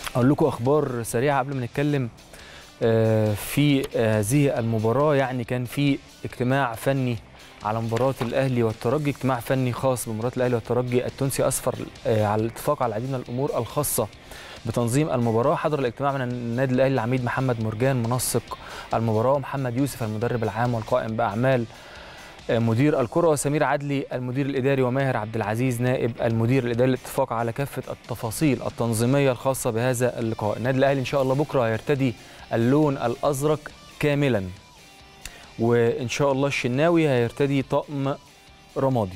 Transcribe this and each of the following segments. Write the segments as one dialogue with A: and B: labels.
A: اقول لكم اخبار سريعه قبل ما نتكلم آه، في هذه المباراه يعني كان في اجتماع فني على مباراه الاهلي والترجي اجتماع فني خاص بمباراه الاهلي والترجي التونسي اسفر آه، على الاتفاق على العديد من الامور الخاصه بتنظيم المباراه حضر الاجتماع من النادي الاهلي العميد محمد مرجان منسق المباراه ومحمد يوسف المدرب العام والقائم باعمال آه، مدير الكره وسمير عدلي المدير الاداري وماهر عبد العزيز نائب المدير الاداري الاتفاق على كافه التفاصيل التنظيميه الخاصه بهذا اللقاء النادي الاهلي ان شاء الله بكره هيرتدي اللون الازرق كاملا وان شاء الله الشناوي هيرتدي طقم رمادي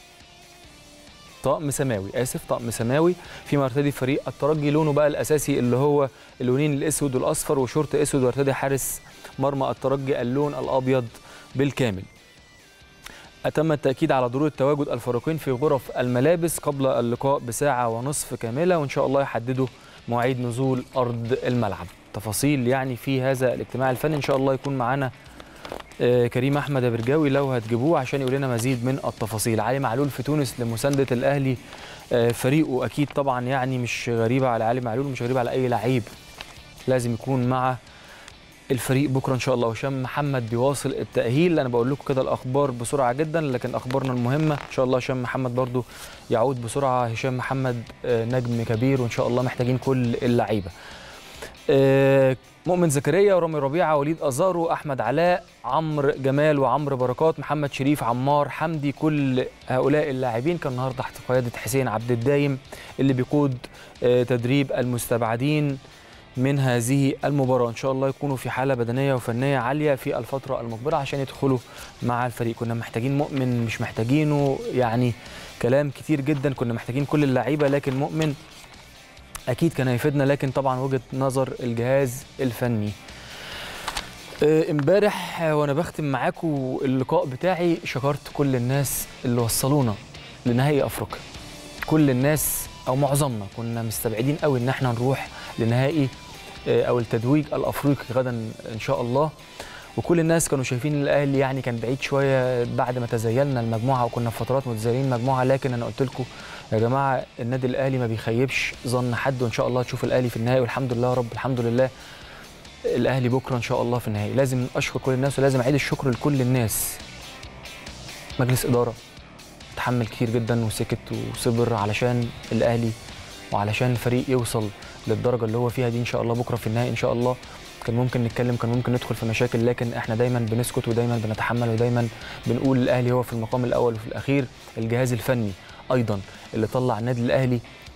A: طقم سماوي اسف طقم سماوي فيما يرتدي فريق الترجي لونه بقى الاساسي اللي هو اللونين الاسود والاصفر وشورت اسود ويرتدي حارس مرمى الترجي اللون الابيض بالكامل أتم التأكيد على ضرورة تواجد الفريقين في غرف الملابس قبل اللقاء بساعة ونصف كاملة وإن شاء الله يحددوا مواعيد نزول أرض الملعب تفاصيل يعني في هذا الاجتماع الفني إن شاء الله يكون معانا آه، كريم أحمد برجاوي لو هتجيبوه عشان يقول لنا مزيد من التفاصيل علي معلول في تونس لمساندة الأهلي آه، فريقه أكيد طبعا يعني مش غريبة على علي معلول مش غريبة على أي لعيب لازم يكون مع الفريق بكره ان شاء الله هشام محمد بيواصل التاهيل انا بقول لكم كده الاخبار بسرعه جدا لكن اخبارنا المهمه ان شاء الله هشام محمد برضو يعود بسرعه هشام محمد آه، نجم كبير وان شاء الله محتاجين كل اللعيبه آه، مؤمن زكريا ورامي ربيعه وليد ازارو احمد علاء عمرو جمال وعمرو بركات محمد شريف عمار حمدي كل هؤلاء اللاعبين كان النهارده تحت قياده حسين عبد الدايم اللي بيقود آه، تدريب المستبعدين من هذه المباراة إن شاء الله يكونوا في حالة بدنية وفنية عالية في الفترة المقبلة عشان يدخلوا مع الفريق كنا محتاجين مؤمن مش محتاجينه يعني كلام كتير جدا كنا محتاجين كل اللعيبة لكن مؤمن أكيد كان هيفيدنا لكن طبعا وجهة نظر الجهاز الفني آه، امبارح آه، وانا بختم معاكم اللقاء بتاعي شكرت كل الناس اللي وصلونا لنهائي افريقيا كل الناس او معظمنا كنا مستبعدين قوي ان احنا نروح لنهائي آه، او التتويج الافريقي غدا ان شاء الله وكل الناس كانوا شايفين ان الاهلي يعني كان بعيد شويه بعد ما تزيلنا المجموعه وكنا في فترات متزيلين مجموعه لكن انا قلت لكم يا جماعه النادي الاهلي ما بيخيبش ظن حد وان شاء الله تشوف الاهلي في النهائي والحمد لله يا رب الحمد لله الاهلي بكره ان شاء الله في النهائي لازم اشكر كل الناس ولازم اعيد الشكر لكل الناس مجلس اداره تحمل كتير جدا وسكت وصبر علشان الاهلي وعلشان الفريق يوصل للدرجه اللي هو فيها دي ان شاء الله بكره في النهائي ان شاء الله كان ممكن نتكلم كان ممكن ندخل في مشاكل لكن احنا دايما بنسكت ودايما بنتحمل ودايما بنقول الاهلي هو في المقام الاول وفي الاخير الجهاز الفني ايضا اللي طلع النادي الاهلي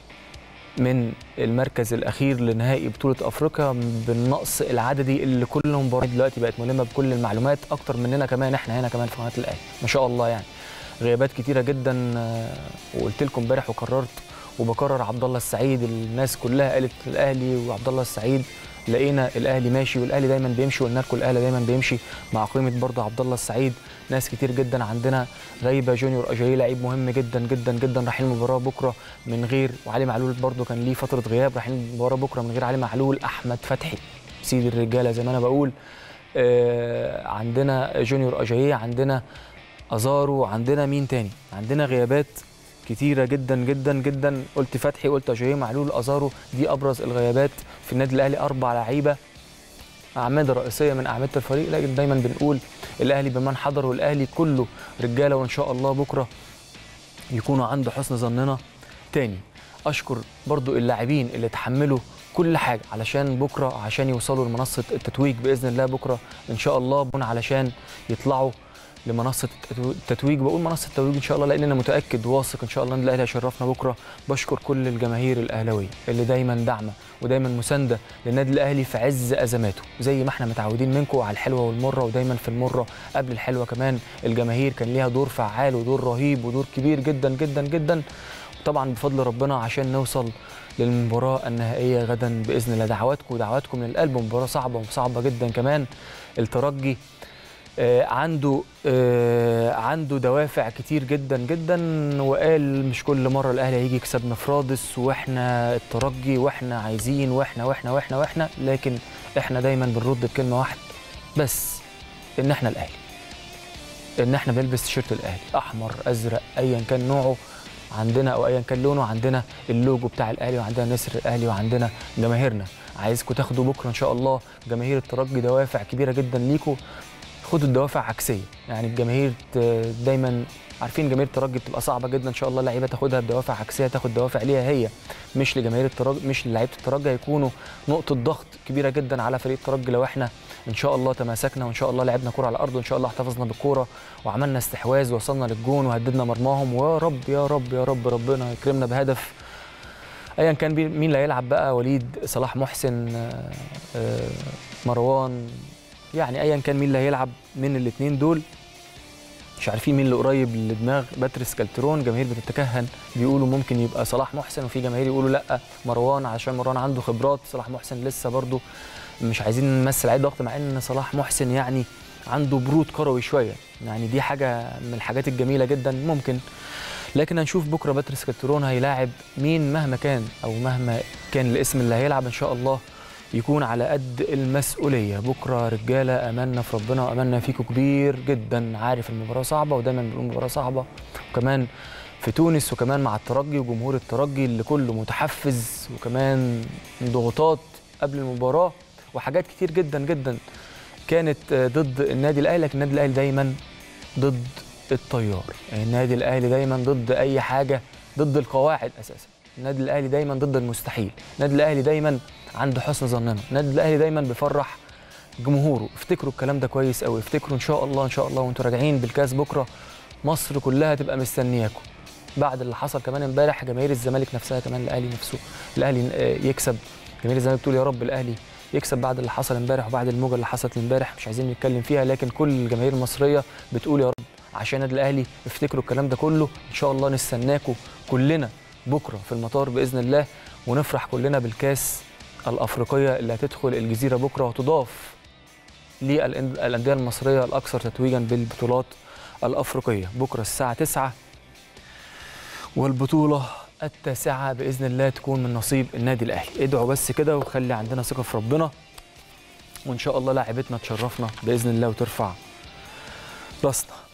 A: من المركز الاخير لنهائي بطوله افريقيا بالنقص العددي اللي كل مباراه دلوقتي بقت ملمه بكل المعلومات اكتر مننا كمان احنا هنا كمان في قناه الاهلي ما شاء الله يعني غيابات كتيره جدا آه، وقلت لكم امبارح وكررت وبكرر عبد الله السعيد الناس كلها قالت الاهلي وعبد الله السعيد لقينا الاهلي ماشي والاهلي دايما بيمشي وقلنا لكم الاهلي دايما بيمشي مع قيمه برضه عبد الله السعيد ناس كتير جدا عندنا غايبه جونيور اجاي لعيب مهم جدا جدا جدا رايحين المباراه بكره من غير وعلي معلول برضه كان ليه فتره غياب رايحين المباراه بكره من غير علي معلول احمد فتحي سيد الرجاله زي ما انا بقول آه عندنا جونيور اجاي عندنا ازارو عندنا مين تاني عندنا غيابات كتيره جدا جدا جدا قلت فتحي قلت اجاي معلول ازارو دي ابرز الغيابات في النادي الاهلي اربع لعيبه اعمده رئيسيه من اعمده الفريق لكن دايما بنقول الاهلي بمن حضر والاهلي كله رجاله وان شاء الله بكره يكونوا عند حسن ظننا تاني اشكر برضو اللاعبين اللي تحملوا كل حاجه علشان بكره عشان يوصلوا لمنصه التتويج باذن الله بكره ان شاء الله بكون علشان يطلعوا لمنصه التتو- التتويج بقول منصه التتويج ان شاء الله لان انا متاكد واثق ان شاء الله ان الاهلي هيشرفنا بكره بشكر كل الجماهير الاهلاويه اللي دايما داعمه ودايما مسانده للنادي الاهلي في عز ازماته زي ما احنا متعودين منكم على الحلوه والمره ودايما في المره قبل الحلوه كمان الجماهير كان ليها دور فعال ودور رهيب ودور كبير جدا جدا جدا طبعا بفضل ربنا عشان نوصل للمباراه النهائيه غدا باذن الله دعواتكم ودعواتكم من القلب مباراه صعبه وصعبه جدا كمان الترجي آه، عنده آه، عنده دوافع كتير جدا جدا وقال مش كل مره الاهلي هيجي يكسبنا في رادس واحنا الترجي واحنا عايزين واحنا واحنا واحنا واحنا لكن احنا دايما بنرد بكلمه واحده بس ان احنا الاهلي ان احنا بنلبس تيشيرت الاهلي احمر ازرق ايا كان نوعه عندنا او ايا كان لونه عندنا اللوجو بتاع الاهلي وعندنا نسر الاهلي وعندنا جماهيرنا عايزكم تاخدوا بكره ان شاء الله جماهير الترجي دوافع كبيره جدا ليكم خدوا الدوافع عكسيه يعني الجماهير ت- دايما عارفين جماهير الترجي بتبقى صعبه جدا ان شاء الله اللعيبه تاخدها بدوافع عكسيه تاخد دوافع ليها هي مش لجماهير الترجي مش للعيبه الترجي هيكونوا نقطه ضغط كبيره جدا على فريق الترجي لو احنا ان شاء الله تماسكنا وان شاء الله لعبنا كوره على الارض وان شاء الله احتفظنا بالكوره وعملنا استحواذ ووصلنا للجون وهددنا مرماهم ويا رب يا رب يا رب ربنا يكرمنا بهدف ايا كان بي- مين اللي هيلعب بقى وليد صلاح محسن آه، آه، مروان يعني ايا كان مين اللي هيلعب من الاثنين دول مش عارفين مين اللي قريب لدماغ باتريس كالترون جماهير بتتكهن بيقولوا ممكن يبقى صلاح محسن وفي جماهير يقولوا لا مروان عشان مروان عنده خبرات صلاح محسن لسه برضه مش عايزين نمثل عليه ضغط مع ان صلاح محسن يعني عنده برود كروي شويه يعني دي حاجه من الحاجات الجميله جدا ممكن لكن هنشوف بكره باتريس كالترون هيلاعب مين مهما كان او مهما كان الاسم اللي هيلعب ان شاء الله يكون على قد المسؤوليه بكره رجاله املنا في ربنا واملنا فيكم كبير جدا عارف المباراه صعبه ودايما بنقول مباراه صعبه وكمان في تونس وكمان مع الترجي وجمهور الترجي اللي كله متحفز وكمان ضغوطات قبل المباراه وحاجات كتير جدا جدا كانت آه، ضد النادي الاهلي لكن النادي الاهلي دايما ضد التيار يعني النادي الاهلي دايما ضد اي حاجه ضد القواعد اساسا النادي الاهلي دايما ضد المستحيل النادي الاهلي دايما عند حسن ظننا النادي الاهلي دايما بيفرح جمهوره افتكروا الكلام ده كويس قوي افتكروا ان شاء الله ان شاء الله وانتوا راجعين بالكاس بكره مصر كلها تبقى مستنياكم بعد اللي حصل كمان امبارح جماهير الزمالك نفسها كمان الاهلي نفسه الاهلي آه، يكسب جماهير الزمالك بتقول يا رب الاهلي يكسب بعد اللي حصل امبارح وبعد الموجه اللي حصلت امبارح مش عايزين نتكلم فيها لكن كل الجماهير المصريه بتقول يا رب عشان النادي الاهلي افتكروا الكلام ده كله ان شاء الله نستناكم كلنا بكره في المطار باذن الله ونفرح كلنا بالكاس الافريقيه اللي هتدخل الجزيره بكره وتضاف للانديه المصريه الاكثر تتويجا بالبطولات الافريقيه بكره الساعه 9 والبطوله التاسعه باذن الله تكون من نصيب النادي الاهلي ادعوا بس كده وخلي عندنا ثقه في ربنا وان شاء الله لاعبتنا تشرفنا باذن الله وترفع راسنا